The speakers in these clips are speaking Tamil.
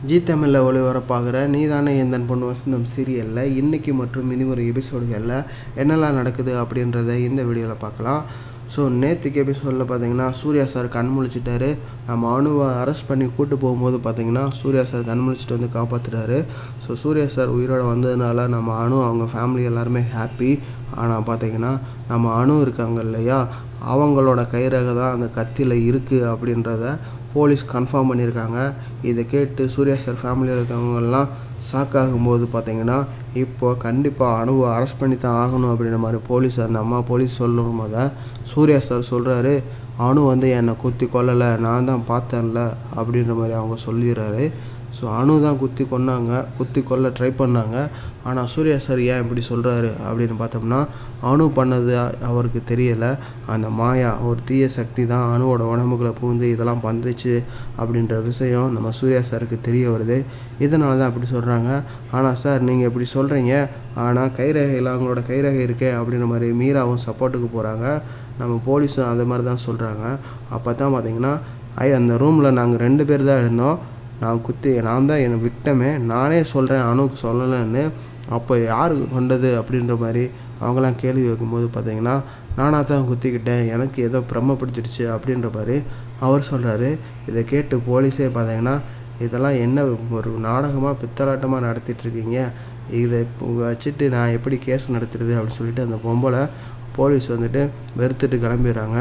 ஜி தமிழில் ஒளிபரப்பாகிற நீதானே எந்தன் பொண்ணு வசந்தம் சீரியலில் இன்றைக்கி மற்றும் இனி ஒரு எபிசோடுகளில் என்னெல்லாம் நடக்குது அப்படின்றத இந்த வீடியோவில் பார்க்கலாம் ஸோ நேற்றுக்கு எபிசோடில் பார்த்தீங்கன்னா சூர்யா சார் கண் முழிச்சிட்டாரு நம்ம அணுவை அரெஸ்ட் பண்ணி கூட்டு போகும்போது பார்த்தீங்கன்னா சூர்யா சார் கண் முழிச்சிட்டு வந்து காப்பாற்றுறாரு ஸோ சூர்யா சார் உயிரோட வந்ததுனால நம்ம அணு அவங்க ஃபேமிலி எல்லாருமே ஹாப்பி ஆனால் பார்த்தீங்கன்னா நம்ம அணு இருக்காங்க இல்லையா அவங்களோட கைரேகை தான் அந்த கத்தியில் இருக்குது அப்படின்றத போலீஸ் கன்ஃபார்ம் பண்ணியிருக்காங்க இதை கேட்டு சூர்யா சார் ஃபேமிலியில் இருக்கவங்கெல்லாம் ஷாக் ஆகும்போது பார்த்தீங்கன்னா இப்போ கண்டிப்பாக அணுவை அரெஸ்ட் பண்ணி தான் ஆகணும் அப்படின்ற மாதிரி போலீஸ் அந்த அம்மா போலீஸ் சொல்லும் போத சூர்யா சார் சொல்கிறாரு அணு வந்து என்னை குத்தி கொல்லலை நான் தான் பார்த்தேன்ல அப்படின்ற மாதிரி அவங்க சொல்லிடுறாரு ஸோ அணு தான் குத்தி கொன்னாங்க குத்தி கொல்ல ட்ரை பண்ணாங்க ஆனால் சூர்யா சார் ஏன் இப்படி சொல்கிறாரு அப்படின்னு பார்த்தோம்னா அணு பண்ணது அவருக்கு தெரியலை அந்த மாயா ஒரு தீய சக்தி தான் அணுவோட உடம்புக்குள்ள பூந்து இதெல்லாம் வந்துச்சு அப்படின்ற விஷயம் நம்ம சூர்யா சாருக்கு தெரிய வருது இதனால தான் அப்படி சொல்கிறாங்க ஆனால் சார் நீங்கள் இப்படி சொல்கிறீங்க ஆனால் கைரேகையில் அவங்களோட கைரேகை இருக்கே அப்படின்ற மாதிரி மீராவும் சப்போர்ட்டுக்கு போகிறாங்க நம்ம போலீஸும் அது மாதிரி தான் சொல்கிறாங்க அப்போ தான் பார்த்தீங்கன்னா ஐ அந்த ரூமில் நாங்கள் ரெண்டு பேர் தான் இருந்தோம் நான் குத்தி நான் தான் என் விக்டமே நானே சொல்கிறேன் அணுக்கு சொல்லலைன்னு அப்போ யார் கொண்டது அப்படின்ற மாதிரி அவங்களாம் கேள்வி வைக்கும்போது பார்த்தீங்கன்னா நானாக தான் குத்திக்கிட்டேன் எனக்கு ஏதோ பிரம்ம பிடிச்சிடுச்சு அப்படின்ற மாதிரி அவர் சொல்கிறாரு இதை கேட்டு போலீஸே பார்த்தீங்கன்னா இதெல்லாம் என்ன ஒரு நாடகமாக பித்தலாட்டமாக நடத்திட்டுருக்கீங்க இதை வச்சுட்டு நான் எப்படி கேஸ் நடத்துறது அப்படின்னு சொல்லிட்டு அந்த பொம்பளை போலீஸ் வந்துட்டு வெறுத்துட்டு கிளம்பிடுறாங்க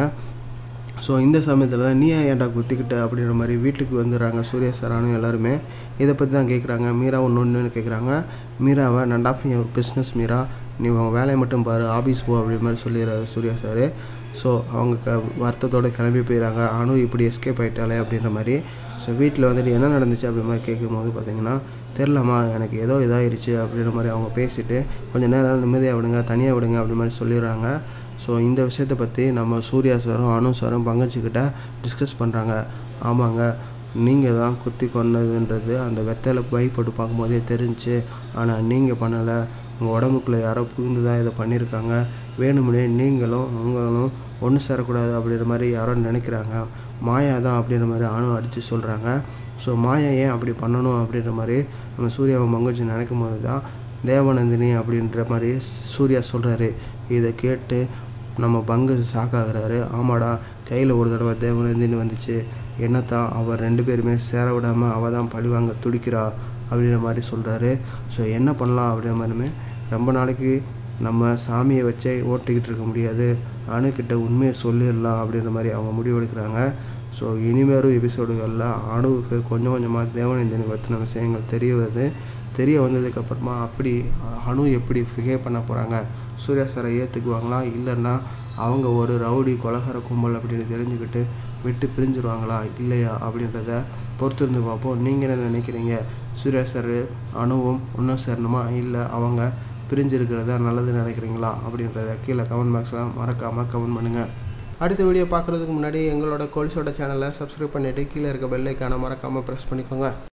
ஸோ இந்த சமயத்தில் தான் நீ ஏன்டா குத்திக்கிட்ட அப்படின்ற மாதிரி வீட்டுக்கு வந்துடுறாங்க சூர்யா சரானும் எல்லாருமே இதை பற்றி தான் கேட்குறாங்க மீரா ஒன்று ஒன்றுன்னு கேட்குறாங்க மீராவை நண்டாஃபி ஒரு பிஸ்னஸ் மீரா நீ உங்கள் வேலையை மட்டும் பாரு ஆஃபீஸ் போ அப்படி மாதிரி சொல்லிடுறாரு சூர்யா சார் ஸோ அவங்க க வருத்தத்தோடு கிளம்பி போயிடறாங்க அனு இப்படி எஸ்கேப் ஆகிட்டாலே அப்படின்ற மாதிரி ஸோ வீட்டில் வந்துட்டு என்ன நடந்துச்சு அப்படி மாதிரி கேட்கும்போது பார்த்தீங்கன்னா தெரிலம்மா எனக்கு ஏதோ இதாகிருச்சு அப்படின்ற மாதிரி அவங்க பேசிவிட்டு கொஞ்சம் நேரம் நிம்மதியாக விடுங்க தனியாக விடுங்க அப்படி மாதிரி சொல்லிடுறாங்க ஸோ இந்த விஷயத்தை பற்றி நம்ம சூர்யா சாரும் அனு சாரும் பங்கச்சிக்கிட்ட டிஸ்கஸ் பண்ணுறாங்க ஆமாங்க நீங்கள் தான் குத்தி கொன்னதுன்றது அந்த வெத்தையில் பயப்பட்டு பார்க்கும்போதே தெரிஞ்சு ஆனால் நீங்கள் பண்ணலை உங்கள் உடம்புக்குள்ளே யாரோ புகுந்து தான் இதை பண்ணியிருக்காங்க வேணுமுனே நீங்களும் உங்களும் ஒன்று சேரக்கூடாது அப்படின்ற மாதிரி யாரோ நினைக்கிறாங்க மாயா தான் அப்படின்ற மாதிரி அணு அடித்து சொல்கிறாங்க ஸோ மாயா ஏன் அப்படி பண்ணணும் அப்படின்ற மாதிரி நம்ம சூர்யாவை மங்கச்சி நினைக்கும் போது தான் தேவநந்தினி அப்படின்ற மாதிரி சூர்யா சொல்கிறாரு இதை கேட்டு நம்ம பங்கு ஷாக்காகிறாரு ஆமாடா கையில் ஒரு தடவை தேவநந்தினி வந்துச்சு என்னத்தான் அவர் ரெண்டு பேருமே சேர விடாமல் அவள் தான் பழிவாங்க துடிக்கிறா அப்படின்ற மாதிரி சொல்கிறாரு ஸோ என்ன பண்ணலாம் அப்படின்ற மாதிரிமே ரொம்ப நாளைக்கு நம்ம சாமியை வச்சே ஓட்டிக்கிட்டு இருக்க முடியாது அணுக்கிட்ட உண்மையை சொல்லிடலாம் அப்படின்ற மாதிரி அவங்க முடிவெடுக்கிறாங்க ஸோ இனிமேலும் எபிசோடுகளில் அணுவுக்கு கொஞ்சம் கொஞ்சமாக தேவநந்தினி பற்றின விஷயங்கள் தெரிய வருது தெரிய வந்ததுக்கப்புறமா அப்படி அணு எப்படி பிஹேவ் பண்ண போகிறாங்க சூர்யா சாரை ஏற்றுக்குவாங்களா இல்லைன்னா அவங்க ஒரு ரவுடி கொலகார கும்பல் அப்படின்னு தெரிஞ்சுக்கிட்டு விட்டு பிரிஞ்சிருவாங்களா இல்லையா அப்படின்றத பொறுத்து இருந்து பார்ப்போம் நீங்கள் என்ன நினைக்கிறீங்க சூர்யா சார் அணுவும் இன்னும் சேரணுமா இல்லை அவங்க பிரிஞ்சிருக்கிறதா நல்லதுன்னு நினைக்கிறீங்களா அப்படின்றத கீழே கமெண்ட் பாக்ஸில் மறக்காமல் கமெண்ட் பண்ணுங்கள் அடுத்த வீடியோ பார்க்குறதுக்கு முன்னாடி எங்களோட கோல்ஸோட சேனலை சப்ஸ்கிரைப் பண்ணிவிட்டு கீழே இருக்க பெல்லைக்கான மறக்காமல் ப்ரெஸ் பண்ணிக்கோங்க